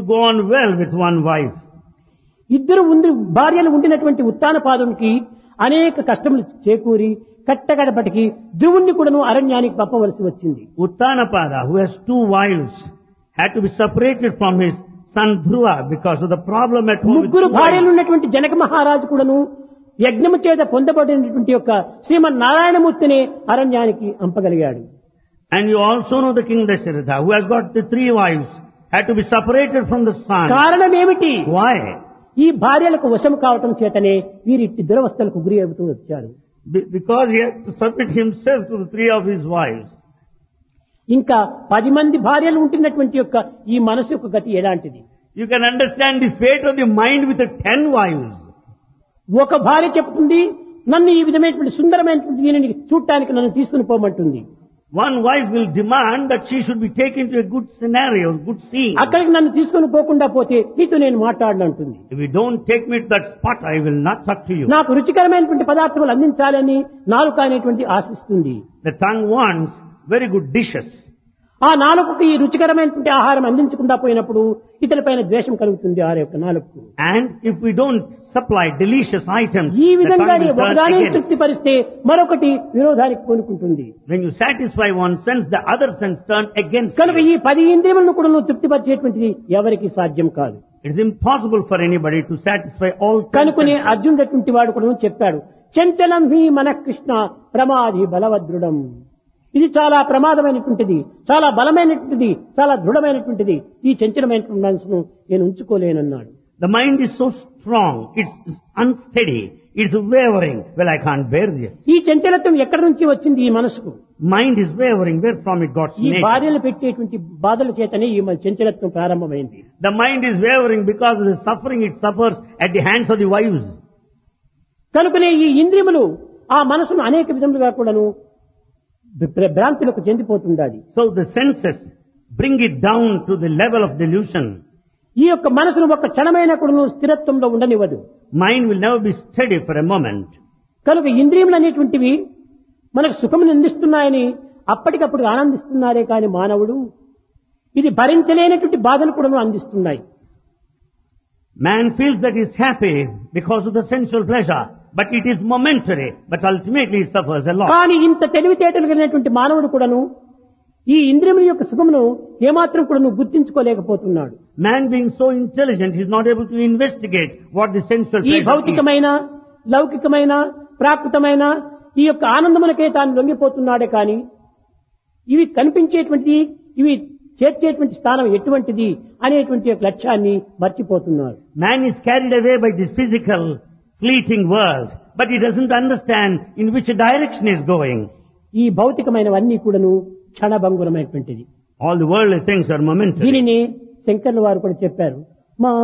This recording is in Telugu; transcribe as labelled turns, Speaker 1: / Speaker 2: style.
Speaker 1: go on well with one wife.
Speaker 2: ఇద్దరు ఉండి భార్యలు ఉండినటువంటి ఉత్తాన పాదంకి అనేక కష్టములు చేకూరి కట్టగడపటికి ధ్రువుణ్ణి కూడాను అరణ్యానికి పంపవలసి వచ్చింది
Speaker 1: Uttanapada, who has two wives, had to be separated from his son Dhruva because of the problem at home. with
Speaker 2: ముగ్గురు
Speaker 1: two
Speaker 2: భార్యలు
Speaker 1: wives.
Speaker 2: ఉన్నటువంటి జనక మహారాజు కూడాను యజ్ఞము చేత పొందబడినటువంటి యొక్క శ్రీమన్ నారాయణమూర్తిని అరణ్యానికి అంపగలిగాడు
Speaker 1: And you also know the king Dasharatha, who has got the three wives, had to be separated from the son.
Speaker 2: కారణం ఏమిటి
Speaker 1: Why?
Speaker 2: ఈ భార్యలకు వశం కావటం చేతనే వీరిట్టి దురవస్థలకు గురి అవుతూ వచ్చారు
Speaker 1: Be- Because he had to submit himself to the three of his wives.
Speaker 2: ఇంకా పది మంది భార్యలు ఉంటున్నటువంటి యొక్క ఈ మనసు యొక్క గతి ఎలాంటిది
Speaker 1: You can understand the fate of the mind with the ten wives.
Speaker 2: ఒక భార్య చెప్తుంది నన్ను ఈ విధమైనటువంటి సుందరమైనటువంటి దీనిని చూడటానికి నన్ను తీసుకుని పోమంటుంది
Speaker 1: One wife will demand that she should be taken to a good scenario, good scene.
Speaker 2: అక్కడికి నన్ను తీసుకుని పోకుండా పోతే నీతో నేను మాట్లాడనంటుంది
Speaker 1: If you don't take me to that spot, I will not talk to you.
Speaker 2: నాకు రుచికరమైనటువంటి పదార్థములు అందించాలని నాలుక అనేటువంటి ఆశిస్తుంది
Speaker 1: The tongue wants very good dishes.
Speaker 2: ఆ నాలుకకు ఈ రుచికరమైనటువంటి ఆహారం అందించకుండా పోయినప్పుడు ఇతరులపైన ద్వేషం కలుగుతుంది ఆ యొక్క నాలుగు
Speaker 1: And if we don't supply delicious items,
Speaker 2: ఈ
Speaker 1: the
Speaker 2: విధంగానే
Speaker 1: tongue will turn
Speaker 2: ఒకదాని
Speaker 1: against.
Speaker 2: తృప్తిపరిస్తే మరొకటి విరోధానికి పూనుకుంటుంది
Speaker 1: When you satisfy one sense, the other sense turn against
Speaker 2: కనుక
Speaker 1: you.
Speaker 2: ఈ పది ఇంద్రియములను కూడా నువ్వు తృప్తిపరిచేటువంటిది ఎవరికి సాధ్యం కాదు
Speaker 1: It is impossible for anybody to satisfy all ten
Speaker 2: కనుకునే
Speaker 1: senses.
Speaker 2: అర్జునుడటువంటి వాడు కూడా చెప్పాడు చంచలం హి మన కృష్ణ ప్రమాది బలవద్రుడం ఇది చాలా ప్రమాదమైనటువంటిది చాలా బలమైనటువంటిది చాలా దృఢమైనటువంటిది ఈ చంచలమైనటువంటి మనసును నేను ఉంచుకోలేనన్నాడు
Speaker 1: The mind is so strong, it's unsteady, it's wavering. Well, I can't bear this.
Speaker 2: ఈ చంచలత్వం ఎక్కడి నుంచి వచ్చింది ఈ మనసుకు
Speaker 1: Mind is wavering, where from it got
Speaker 2: ఈ
Speaker 1: nature.
Speaker 2: భార్యలు పెట్టేటువంటి బాధల చేతనే ఈ మన చంచలత్వం ప్రారంభమైంది
Speaker 1: The mind is wavering because of the suffering it suffers at the hands of the wives.
Speaker 2: కనుకనే ఈ ఇంద్రియములు ఆ మనసును అనేక విధములుగా కూడాను భ్ర- భ్రాంతులకు చెందిపోతుండాలి
Speaker 1: So the senses bring it down to the level of delusion.
Speaker 2: ఈ యొక్క మనసును ఒక క్షణమైన కూడాను స్థిరత్వంలో ఉండనివ్వదు
Speaker 1: Mind will never be steady for a moment.
Speaker 2: కనుక ఇంద్రియములు అనేటువంటివి మనకు సుఖమును అందిస్తున్నాయని అప్పటికప్పుడు ఆనందిస్తున్నారే కాని మానవుడు ఇది భరించలేనటువంటి బాధలు కూడాను అందిస్తున్నాయి
Speaker 1: Man feels that he is happy because of the sensual pleasure, but it is momentary, but ultimately he suffers a lot.
Speaker 2: కానీ ఇంత తెలివితేటలు కలిగినటువంటి మానవుడు కూడాను ఈ ఇంద్రియముల యొక్క సుఖమును ఏమాత్రం కూడాను గుర్తించుకోలేకపోతున్నాడు
Speaker 1: Man being so intelligent, he is not able to investigate what the sensual
Speaker 2: ఈ
Speaker 1: pleasure is.
Speaker 2: భౌతికమైన లౌకికమైన ప్రాకృతమైన ఈ యొక్క ఆనందమునకే తాను లొంగిపోతున్నాడే కానీ ఇవి కనిపించేటువంటిది ఇవి చేర్చేటువంటి స్థానం ఎటువంటిది అనేటువంటి యొక్క లక్ష్యాన్ని మర్చిపోతున్నారు
Speaker 1: Man is carried away by this physical, fleeting world, but he doesn't understand in which direction he is going.
Speaker 2: ఈ భౌతికమైనవన్నీ కూడాను క్షణభంగురమైనటువంటిది
Speaker 1: All the worldly things are momentary.
Speaker 2: దీనిని శంకర్ల వారు కూడా చెప్పారు మా